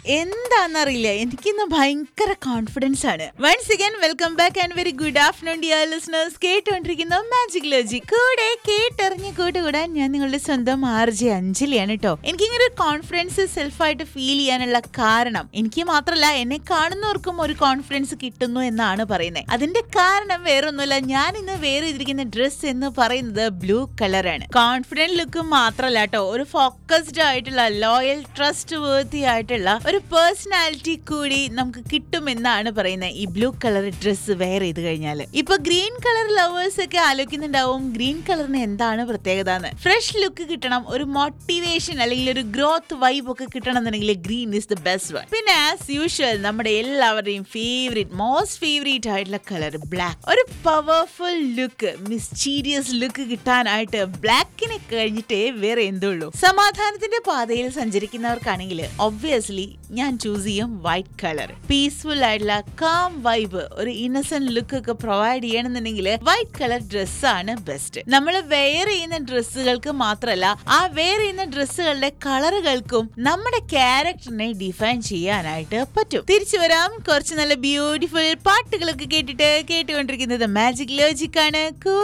എന്താണെന്നറിയില്ല എനിക്കിന്ന് ഭയങ്കര കോൺഫിഡൻസ് ആണ് once again welcome back and very good afternoon dear listeners കേട്ടുകൊണ്ടിരിക്കുന്ന മാജിക് ലോജി കൂടെ കേട്ടറിഞ്ഞ് കൂട്ടുകൂടാൻ ഞാൻ നിങ്ങളുടെ സ്വന്തം ആർ ജെ അഞ്ജലിയാണ് കേട്ടോ എനിക്കിങ്ങനെ ഒരു കോൺഫിഡൻസ് സെൽഫായിട്ട് ഫീൽ ചെയ്യാനുള്ള കാരണം എനിക്ക് മാത്രമല്ല എന്നെ കാണുന്നവർക്കും ഒരു കോൺഫിഡൻസ് കിട്ടുന്നു എന്നാണ് പറയുന്നത് അതിന്റെ കാരണം വേറൊന്നുമല്ല ഞാൻ ഇന്ന് വേറെ ചെയ്തിരിക്കുന്ന ഡ്രസ് എന്ന് പറയുന്നത് ബ്ലൂ കളറാണ് കോൺഫിഡന്റ് ലുക്ക് മാത്രമല്ല കേട്ടോ ഒരു ഫോക്കസ്ഡ് ആയിട്ടുള്ള ലോയൽ ട്രസ്റ്റ് വേർത്തി ആയിട്ടുള്ള ഒരു പേഴ്സണാലിറ്റി കൂടി നമുക്ക് കിട്ടുമെന്നാണ് പറയുന്നത് ഈ ബ്ലൂ കളർ ഡ്രസ്സ് വെയർ ചെയ്ത് കഴിഞ്ഞാൽ ഇപ്പൊ ഗ്രീൻ കളർ ലവേഴ്സ് ഒക്കെ ആലോചിക്കുന്നുണ്ടാവും ഗ്രീൻ കളറിന് എന്താണ് പ്രത്യേകത എന്ന് ഫ്രഷ് ലുക്ക് കിട്ടണം ഒരു മോട്ടിവേഷൻ അല്ലെങ്കിൽ ഒരു ഗ്രോത്ത് വൈബ് ഒക്കെ കിട്ടണം എന്നുണ്ടെങ്കിൽ green is the best one പിന്നെ ആസ് യൂഷ്വൽ നമ്മുടെ എല്ലാവരുടെയും ഫേവറേറ്റ് മോസ്റ്റ് ഫേവറേറ്റ് ആയിട്ടുള്ള കളർ ബ്ലാക്ക് ഒരു പവർഫുൾ ലുക്ക് മിസ്റ്റീരിയസ് ലുക്ക് കിട്ടാനായിട്ട് ബ്ലാക്കിനെ കഴിഞ്ഞിട്ടേ വേറെ എന്തുള്ളൂ സമാധാനത്തിന്റെ പാതയിൽ സഞ്ചരിക്കുന്നവർക്കാണെങ്കിൽ ഒബ്വിയസ്ലി ഞാൻ ചൂസ് ചെയ്യും വൈറ്റ് കളർ പീസ്ഫുൾ ആയിട്ടുള്ള കാം വൈബ് ഒരു ഇന്നസെന്റ് ലുക്ക് ഒക്കെ പ്രൊവൈഡ് ചെയ്യണമെന്നുണ്ടെങ്കിൽ വൈറ്റ് കളർ ഡ്രസ്സാണ് ബെസ്റ്റ് നമ്മൾ വെയർ ചെയ്യുന്ന ഡ്രസ്സുകൾക്ക് മാത്രമല്ല ആ വെയർ ചെയ്യുന്ന ഡ്രസ്സുകളുടെ കളറുകൾക്കും നമ്മുടെ ക്യാരക്ടറിനെ ഡിഫൈൻ ചെയ്യാനായിട്ട് പറ്റും തിരിച്ചു വരാം കുറച്ച് നല്ല ബ്യൂട്ടിഫുൾ പാട്ടുകളൊക്കെ കേട്ടിട്ട് കേട്ടുകൊണ്ടിരിക്കുന്നത് മാജിക് ലോജിക് ആണ്